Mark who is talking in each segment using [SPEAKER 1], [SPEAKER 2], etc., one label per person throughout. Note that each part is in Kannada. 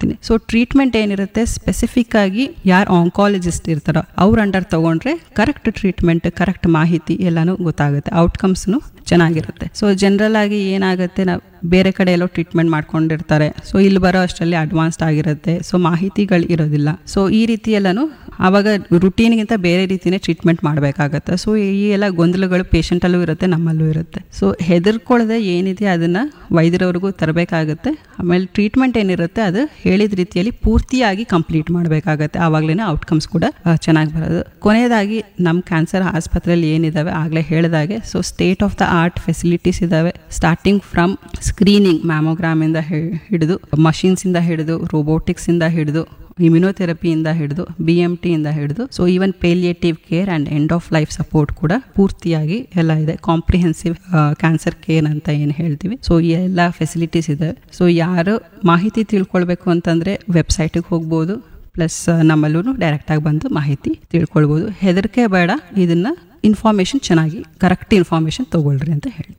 [SPEAKER 1] ಮಾಡ್ತೀನಿ ಸೊ ಟ್ರೀಟ್ಮೆಂಟ್ ಏನಿರುತ್ತೆ ಸ್ಪೆಸಿಫಿಕ್ ಆಗಿ ಯಾರು ಆಂಕಾಲಜಿಸ್ಟ್ ಇರ್ತಾರೋ ಅವ್ರ ಅಂಡರ್ ತಗೊಂಡ್ರೆ ಕರೆಕ್ಟ್ ಟ್ರೀಟ್ಮೆಂಟ್ ಕರೆಕ್ಟ್ ಮಾಹಿತಿ ಎಲ್ಲಾನು ಗೊತ್ತಾಗುತ್ತೆ ಔಟ್ಕಮ್ಸ್ನು ಚೆನ್ನಾಗಿರುತ್ತೆ ಸೊ ಜನರಲ್ ಆಗಿ ಏನಾಗುತ್ತೆ ನಾವು ಬೇರೆ ಕಡೆ ಎಲ್ಲೋ ಟ್ರೀಟ್ಮೆಂಟ್ ಮಾಡ್ಕೊಂಡಿರ್ತಾರೆ ಸೊ ಇಲ್ಲಿ ಬರೋ ಅಷ್ಟರಲ್ಲಿ ಅಡ್ವಾನ್ಸ್ಡ್ ಆಗಿರುತ್ತೆ ಸೊ ಮಾಹಿತಿಗಳು ಇರೋದಿಲ್ಲ ಸೊ ಈ ರೀತಿ ಎಲ್ಲಾನು ಆವಾಗ ರುಟೀನ್ಗಿಂತ ಬೇರೆ ರೀತಿನೇ ಟ್ರೀಟ್ಮೆಂಟ್ ಮಾಡಬೇಕಾಗತ್ತೆ ಸೊ ಈ ಎಲ್ಲ ಗೊಂದಲಗಳು ಪೇಷಂಟಲ್ಲೂ ಇರುತ್ತೆ ನಮ್ಮಲ್ಲೂ ಇರುತ್ತೆ ಸೊ ಹೆದರ್ಕೊಳ್ಳದೆ ಏನಿದೆ ಅದನ್ನು ವೈದ್ಯರವ್ರಿಗೂ ತರಬೇಕಾಗುತ್ತೆ ಆಮೇಲೆ ಟ್ರೀಟ್ಮೆಂಟ್ ಏನಿರುತ್ತೆ ಅದು ಹೇಳಿದ ರೀತಿಯಲ್ಲಿ ಪೂರ್ತಿಯಾಗಿ ಕಂಪ್ಲೀಟ್ ಮಾಡಬೇಕಾಗತ್ತೆ ಆವಾಗಲೇ ಔಟ್ಕಮ್ಸ್ ಕೂಡ ಚೆನ್ನಾಗಿ ಬರೋದು ಕೊನೆಯದಾಗಿ ನಮ್ಮ ಕ್ಯಾನ್ಸರ್ ಆಸ್ಪತ್ರೆಯಲ್ಲಿ ಏನಿದಾವೆ ಆಗಲೇ ಹೇಳಿದಾಗೆ so state of the art facilities ಇದ್ದಾವೆ ಸ್ಟಾರ್ಟಿಂಗ್ ಫ್ರಮ್ ಸ್ಕ್ರೀನಿಂಗ್ ಮ್ಯಾಮೋಗ್ರಾಮಿಂದ ಹಿಡಿದು ಮಷಿನ್ಸಿಂದ ಹಿಡಿದು ರೋಬೋಟಿಕ್ಸಿಂದ ಹಿಡಿದು ಇಮ್ಯುನೋಥೆರಪಿಯಿಂದ ಹಿಡಿದು ಬಿ ಎಮ್ ಟಿಯಿಂದ ಹಿಡಿದು so even palliative care and end of life support ಕೂಡ ಪೂರ್ತಿಯಾಗಿ ಎಲ್ಲ ಇದೆ ಕಾಂಪ್ರಿಹೆನ್ಸಿವ್ ಕ್ಯಾನ್ಸರ್ ಕೇರ್ ಅಂತ ಏನು ಹೇಳ್ತೀವಿ ಸೊ ಈ ಎಲ್ಲ ಫೆಸಿಲಿಟೀಸ್ ಇದೆ ಸೊ ಯಾರು ಮಾಹಿತಿ ತಿಳ್ಕೊಳ್ಬೇಕು ಅಂತಂದರೆ ವೆಬ್ಸೈಟಿಗೆ ಹೋಗ್ಬೋದು ಪ್ಲಸ್ ನಮ್ಮಲ್ಲೂ ಡೈರೆಕ್ಟಾಗಿ ಬಂದು ಮಾಹಿತಿ ತಿಳ್ಕೊಳ್ಬೋದು ಹೆದರಿಕೆ ಬೇಡ ಇದನ್ನು ಇನ್ಫಾರ್ಮೇಷನ್ ಚೆನ್ನಾಗಿ ಕರೆಕ್ಟ್ ಇನ್ಫಾರ್ಮೇಷನ್ ತೊಗೊಳ್ರಿ ಅಂತ ಹೇಳ್ತೀವಿ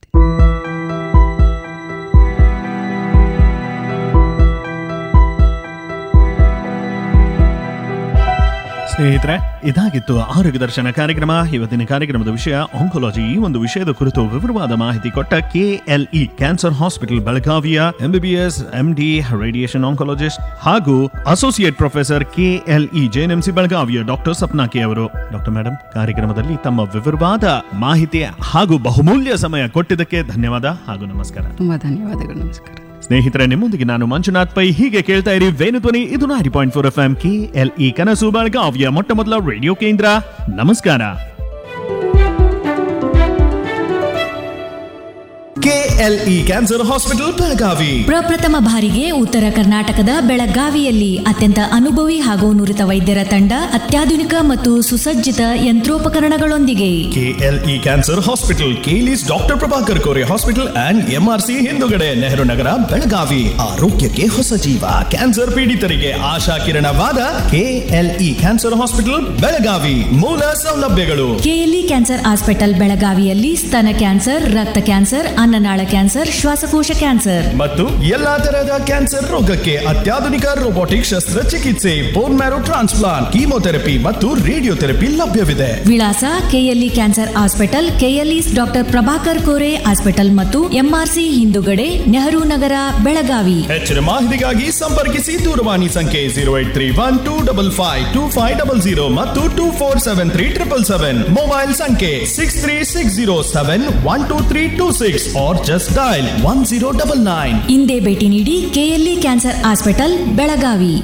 [SPEAKER 2] ಸ್ನೇಹಿತರೆ ಇದಾಗಿತ್ತು ಆರೋಗ್ಯ ದರ್ಶನ ಕಾರ್ಯಕ್ರಮ ಇವತ್ತಿನ ಕಾರ್ಯಕ್ರಮದ ವಿಷಯ ಆಂಕೊಲಾಜಿ ಈ ಒಂದು ವಿಷಯದ ಕುರಿತು ವಿವರವಾದ ಮಾಹಿತಿ ಕೊಟ್ಟ ಕೆಎಲ್ಇ ಕ್ಯಾನ್ಸರ್ ಹಾಸ್ಪಿಟಲ್ ಬೆಳಗಾವಿಯ ಎಂಬಿಬಿಎಸ್ ಎಂಡಿ ರೇಡಿಯೇಷನ್ ಆಂಕೊಲಾಜಿಸ್ಟ್ ಹಾಗೂ ಅಸೋಸಿಯೇಟ್ ಪ್ರೊಫೆಸರ್ ಕೆಎಲ್ಇ ಜೆಎನ್ಎಂಸಿ ಬೆಳಗಾವಿಯ ಡಾಕ್ಟರ್ ಸಪ್ನಾಕಿ ಅವರು ಡಾಕ್ಟರ್ ಮೇಡಮ್ ಕಾರ್ಯಕ್ರಮದಲ್ಲಿ ತಮ್ಮ ವಿವರವಾದ ಮಾಹಿತಿ ಹಾಗೂ ಬಹುಮೂಲ್ಯ ಸಮಯ ಕೊಟ್ಟಿದ್ದಕ್ಕೆ ಧನ್ಯವಾದ ಹಾಗೂ ನಮಸ್ಕಾರ
[SPEAKER 1] ತುಂಬ ಧನ್ಯವಾದಗಳು ನಮಸ್ಕಾರ
[SPEAKER 2] ಸ್ನೇಹಿತರೆ ನಿಮ್ಮೊಂದಿಗೆ ನಾನು ಮಂಜುನಾಥ್ ಪೈ ಹೀಗೆ ಕೇಳ್ತಾ ಇರಿ ವೇಣುಧ್ವನಿ ಇದು ನಾರಿ point four F M K L E ಕನಸು ಬೆಳಗಾವಿಯ ಮೊಟ್ಟ ಮೊದಲ ರೇಡಿಯೋ ಕೇಂದ್ರ ನಮಸ್ಕಾರ ಕೆಎಲ್ಇ ಕ್ಯಾನ್ಸರ್ ಹಾಸ್ಪಿಟಲ್ ಬೆಳಗಾವಿ
[SPEAKER 3] ಪ್ರಪ್ರಥಮ ಬಾರಿಗೆ ಉತ್ತರ ಕರ್ನಾಟಕದ ಬೆಳಗಾವಿಯಲ್ಲಿ ಅತ್ಯಂತ ಅನುಭವಿ ಹಾಗೂ ನುರಿತ ವೈದ್ಯರ ತಂಡ ಅತ್ಯಾಧುನಿಕ ಮತ್ತು ಸುಸಜ್ಜಿತ ಯಂತ್ರೋಪಕರಣಗಳೊಂದಿಗೆ
[SPEAKER 2] ಕೆಎಲ್ಇ ಕ್ಯಾನ್ಸರ್ ಹಾಸ್ಪಿಟಲ್ ಕೇಲಿಸ್ doctor Prabhakar Kore hospital and MRC ಹಿಂದುಗಡೆ ನೆಹರು ನಗರ ಬೆಳಗಾವಿ ಆರೋಗ್ಯಕ್ಕೆ ಹೊಸ ಜೀವ ಕ್ಯಾನ್ಸರ್ ಪೀಡಿತರಿಗೆ ಆಶಾ ಕಿರಣವಾದ ಕೆಎಲ್ಇ ಕ್ಯಾನ್ಸರ್ ಹಾಸ್ಪಿಟಲ್ ಬೆಳಗಾವಿ ಮೂಲ ಸೌಲಭ್ಯಗಳು
[SPEAKER 3] ಕೆಎಲ್ಇ ಕ್ಯಾನ್ಸರ್ ಹಾಸ್ಪಿಟಲ್ ಬೆಳಗಾವಿಯಲ್ಲಿ ಸ್ತನ ಕ್ಯಾನ್ಸರ್ ರಕ್ತ ಕ್ಯಾನ್ಸರ್ ಅನ್ನನಾಳ ಕ್ಯಾನ್ಸರ್ ಶ್ವಾಸಕೋಶ ಕ್ಯಾನ್ಸರ್
[SPEAKER 2] ಮತ್ತು ಎಲ್ಲಾ ತರಹದ ಕ್ಯಾನ್ಸರ್ ರೋಗಕ್ಕೆ ಅತ್ಯಾಧುನಿಕ ರೋಬೋಟಿಕ್ ಶಸ್ತ್ರಚಿಕಿತ್ಸೆ ಬೋನ್ ಮ್ಯಾರೋ ಟ್ರಾನ್ಸ್ಪ್ಲಾಂಟ್ ಕೀಮೋಥೆರಪಿ ಮತ್ತು ರೇಡಿಯೋಥೆರಪಿ ಲಭ್ಯವಿದೆ
[SPEAKER 3] ವಿಳಾಸ KLE cancer hospital KLE doctor Prabhakar Kore hospital ಮತ್ತು ಎಂಆರ್ಸಿ ಹಿಂದುಗಡೆ ನೆಹರು ನಗರ ಬೆಳಗಾವಿ
[SPEAKER 2] ಹೆಚ್ಚಿನ ಮಾಹಿತಿಗಾಗಿ ಸಂಪರ್ಕಿಸಿ ದೂರವಾಣಿ ಸಂಖ್ಯೆ zero eight three one two double five two five double zero ಮತ್ತು two four seven three triple seven mobile ಸಂಖ್ಯೆ six three six zero seven one two three two six or Justdial one zero double nine
[SPEAKER 3] ಇಂದೇ ಭೇಟಿ ನೀಡಿ ಕೆಎಲ್ಇ ಕ್ಯಾನ್ಸರ್ ಹಾಸ್ಪಿಟಲ್ ಬೆಳಗಾವಿ